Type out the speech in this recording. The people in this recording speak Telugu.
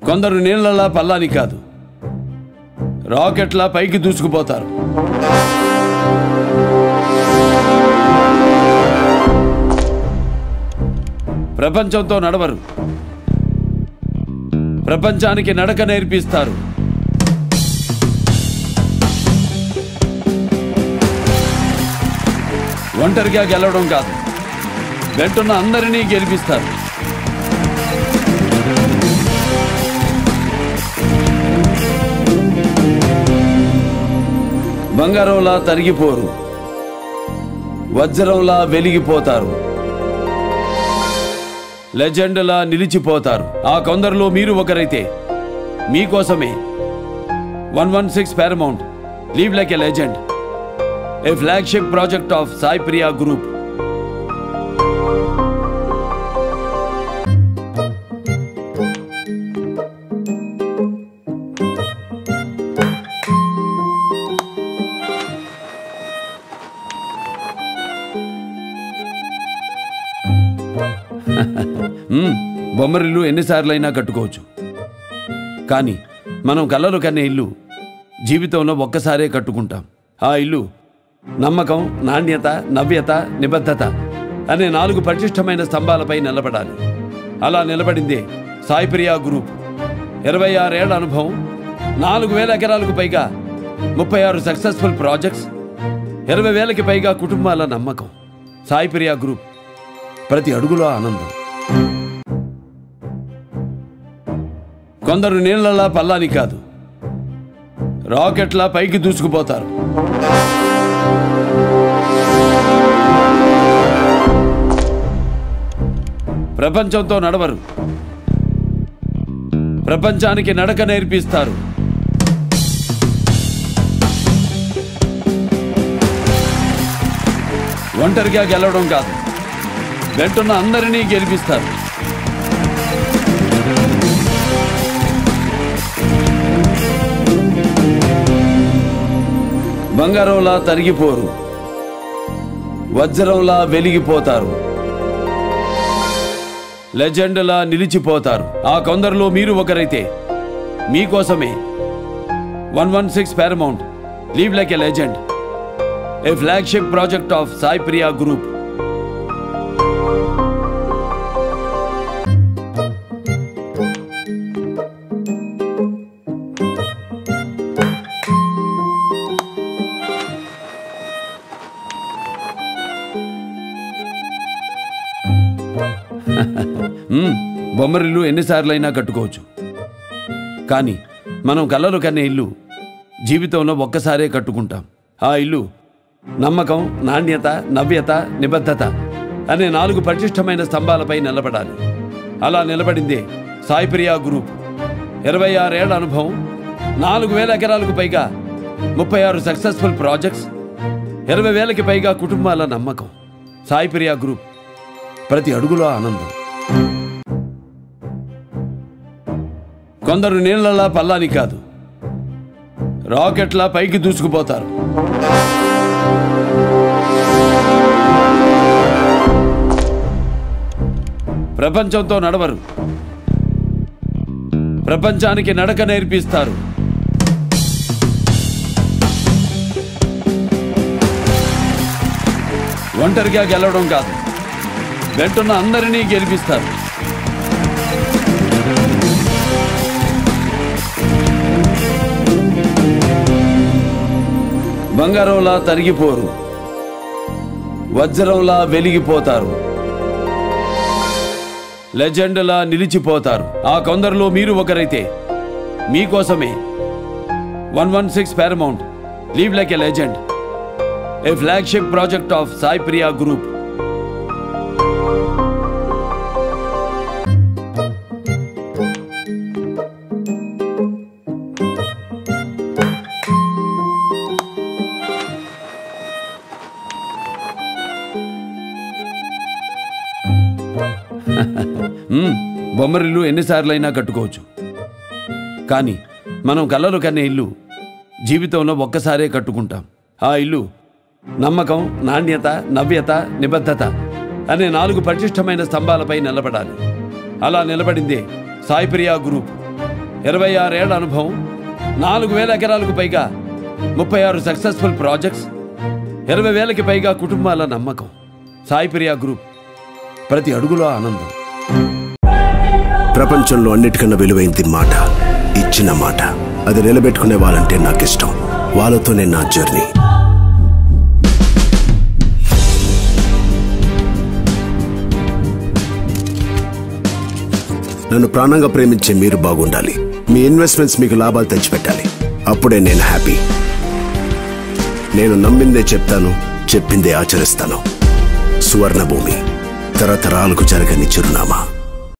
కొందరు నీళ్ళలా పల్లాని కాదు రాకెట్లా పైకి దూసుకుపోతారు ప్రపంచంతో నడవరు ప్రపంచానికి నడక నేర్పిస్తారు ఒంటరిగా గెలవడం కాదు వెంటున్న అందరినీ గెలిపిస్తారు బంగారంలా తరిగిపోరు వజ్రంలా వెలిగిపోతారు లెజెండ్లా నిలిచిపోతారు ఆ కొందరిలో మీరు ఒకరైతే మీకోసమే one one six paramount live like a legend a flagship project of Sai Priya group మ్మ్, బొమ్మరిల్లు ఎన్నిసార్లైనా కట్టుకోవచ్చు కానీ మనం కలలు కనే ఇల్లు జీవితంలో ఒక్కసారే కట్టుకుంటాం ఆ ఇల్లు నమ్మకం నాణ్యత నవ్యత నిబద్ధత అనే నాలుగు పటిష్టమైన స్తంభాలపై నిలబడాలి అలా నిలబడిందే సాయి ప్రియా గ్రూప్ ఇరవై ఆరేళ్ల అనుభవం నాలుగు వేల ఎకరాలకు పైగా ముప్పై ఆరు సక్సెస్ఫుల్ ప్రాజెక్ట్స్ ఇరవై వేలకి పైగా కుటుంబాల నమ్మకం సాయి ప్రియా గ్రూప్ ప్రతి అడుగులో ఆనందం కొందరు నీళ్ళలా పల్లాని కాదు రాకెట్లా పైకి దూసుకుపోతారు ప్రపంచంతో నడవరు ప్రపంచానికి నడక నేర్పిస్తారు ఒంటరిగా గెలవడం కాదు వెంటున్న అందరినీ గెలిపిస్తారు బంగారంలా తరిగిపోరు వజ్రంలా వెలిగిపోతారు లెజెండ్లా నిలిచిపోతారు ఆ కొందరిలో మీరు ఒకరైతే మీకోసమే one one six paramount live like a legend a flagship project of Sai Priya group మ్మ్, బొమ్మరిల్లు ఎన్నిసార్లైనా కట్టుకోవచ్చు కానీ మనం కలలు కనే ఇల్లు జీవితంలో ఒక్కసారే కట్టుకుంటాం ఆ ఇల్లు నమ్మకం నాణ్యత నవ్యత నిబద్ధత అనే నాలుగు పటిష్టమైన స్తంభాలపై నిలబడాలి అలా నిలబడిందే సాయి ప్రియా గ్రూప్ ఇరవై ఆరేళ్ల అనుభవం నాలుగు వేల ఎకరాలకు పైగా ముప్పై ఆరు సక్సెస్ఫుల్ ప్రాజెక్ట్స్ ఇరవై వేలకి పైగా కుటుంబాల నమ్మకం సాయి ప్రియా గ్రూప్ ప్రతి అడుగులో ఆనందం కొందరు నీళ్ళలా పల్లాని కాదు రాకెట్లా పైకి దూసుకుపోతారు ప్రపంచంతో నడవరు ప్రపంచానికి నడక నేర్పిస్తారు ఒంటరిగా గెలవడం కాదు వెంటున్న అందరినీ గెలిపిస్తారు బంగారంలా తరిగిపోరు వజ్రంలా వెలిగిపోతారు లెజెండ్లా నిలిచిపోతారు ఆ కొందరిలో మీరు ఒకరైతే మీకోసమే one one six paramount live like a legend a flagship project of Sai Priya group మ్మ్, బొమ్మరిల్లు ఎన్నిసార్లైనా కట్టుకోవచ్చు కానీ మనం కలలు కనే ఇల్లు జీవితంలో ఒక్కసారే కట్టుకుంటాం ఆ ఇల్లు నమ్మకం నాణ్యత నవ్యత నిబద్ధత అనే నాలుగు పటిష్టమైన స్తంభాలపై నిలబడాలి అలా నిలబడిందే సాయి ప్రియా గ్రూప్ ఇరవై ఆరేళ్ల అనుభవం నాలుగు వేల ఎకరాలకు పైగా ముప్పై ఆరు సక్సెస్ఫుల్ ప్రాజెక్ట్స్ ఇరవై వేలకి పైగా కుటుంబాల నమ్మకం సాయిప్రియా గ్రూప్ ప్రతి అడుగులో ఆనందం ప్రపంచంలో అన్నిటికన్నా విలువైంది మాట ఇచ్చిన మాట అది నిలబెట్టుకునే వాళ్ళంటే నాకు ఇష్టం వాళ్ళతోనే నా జర్నీ నన్ను ప్రాణంగా ప్రేమించే మీరు బాగుండాలి మీ ఇన్వెస్ట్మెంట్స్ మీకు లాభాలు తెచ్చిపెట్టాలి అప్పుడే నేను హ్యాపీ నేను నమ్మిందే చెప్తాను చెప్పిందే ఆచరిస్తాను సువర్ణ భూమి తరతరాలకు జరగని చిరునామా